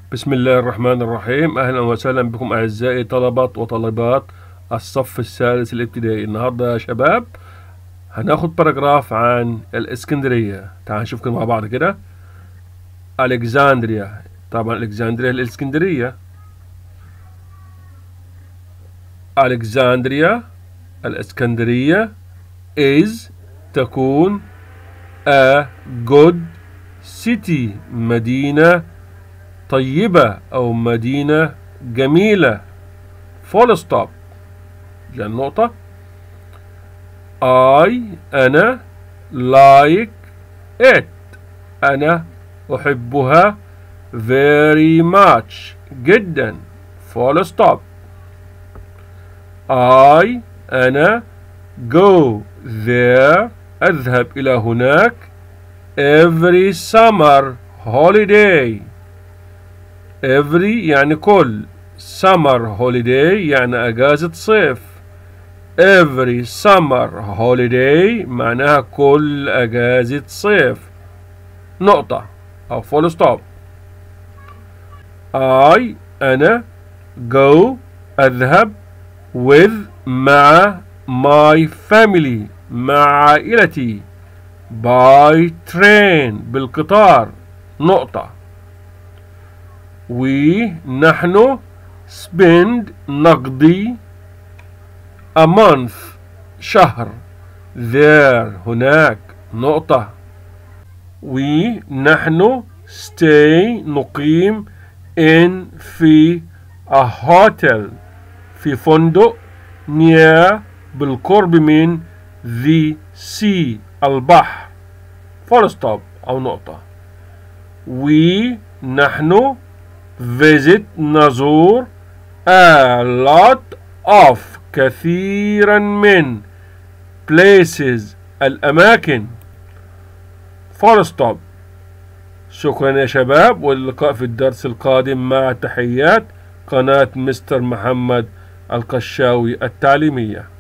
بسم الله الرحمن الرحيم أهلا وسهلا بكم أعزائي طلبة وطالبات الصف الثالث الابتدائي النهاردة يا شباب هناخد باراجراف عن الإسكندرية تعال نشوف كده مع بعض كده ألكسندريا طبعا ألكسندريا الإسكندرية ألكسندريا الإسكندرية is تكون a good city مدينة طيبة أو مدينة جميلة فول ستوب يعني نقطة I أنا like it أنا أحبها very much جدا فول ستوب I أنا go there أذهب إلى هناك every summer holiday every يعني كل summer holiday يعني أجازة صيف every summer holiday معناها كل أجازة صيف نقطة أو full stop I أنا go أذهب with مع my family مع عائلتي by train بالقطار نقطة we نحن spend نقضي a month شهر there هناك نقطة we نحن stay نقيم in في a hotel في فندق near بالقرب من the sea البحر full stop أو نقطة we نحن visit نزور a lot of كثيرا من places الأماكن full stop شكرا يا شباب واللقاء في الدرس القادم مع تحيات قناة مستر محمد القشاوي التعليمية